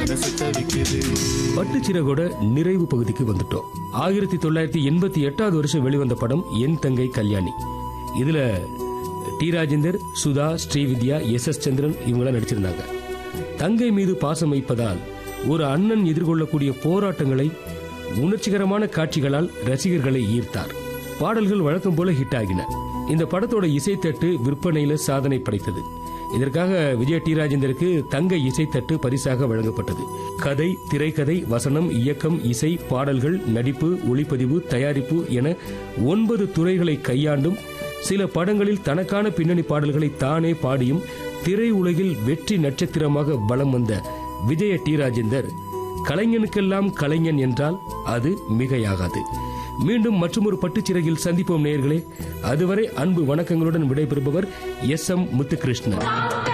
மனசு தவிக்குது பட்டுச்சிறகோட நிறைவு பகுதிக்கு வந்துட்டோம் ஆயிரத்தி தொள்ளாயிரத்தி எண்பத்தி எட்டாவது வருஷம் வெளிவந்த படம் என் தங்கை கல்யாணி இதுல T Rajendar Sudha Srividya S S Chandran இவங்களாம் நடிச்சிருந்தாங்க தங்கை மீது பாசம் வைப்பதால் ஒரு அண்ணன் எதிர்கொள்ளக்கூடிய போராட்டங்களை உணர்ச்சிகரமான காட்சிகளால் ரசிகர்களை ஈர்த்தார் பாடல்கள் வழக்கம் போல ஹிட் ஆகின இந்த படத்தோட இசைத்தட்டு விற்பனையில சாதனை படைத்தது இதற்காக விஜய டி ராஜேந்தருக்கு தங்க இசைத்தட்டு பரிசாக வழங்கப்பட்டது கதை திரைக்கதை வசனம் இயக்கம் இசை பாடல்கள் நடிப்பு ஒளிப்பதிவு தயாரிப்பு என ஒன்பது துறைகளை கையாண்டும் சில படங்களில் தனக்கான பின்னணி பாடல்களை தானே பாடியும் திரையுலகில் வெற்றி நட்சத்திரமாக பலம் வந்த விஜய டி ராஜேந்தர் கலைஞனுக்கெல்லாம் கலைஞன் என்றால் அது மிகையாகாது மீண்டும் மற்றொரு பட்டுச்சிறகில் சந்திப்போம் நேயர்களே அதுவரை அன்பு வணக்கங்களுடன் விடைபெறுபவர் எஸ் எம் முத்துகிருஷ்ணன்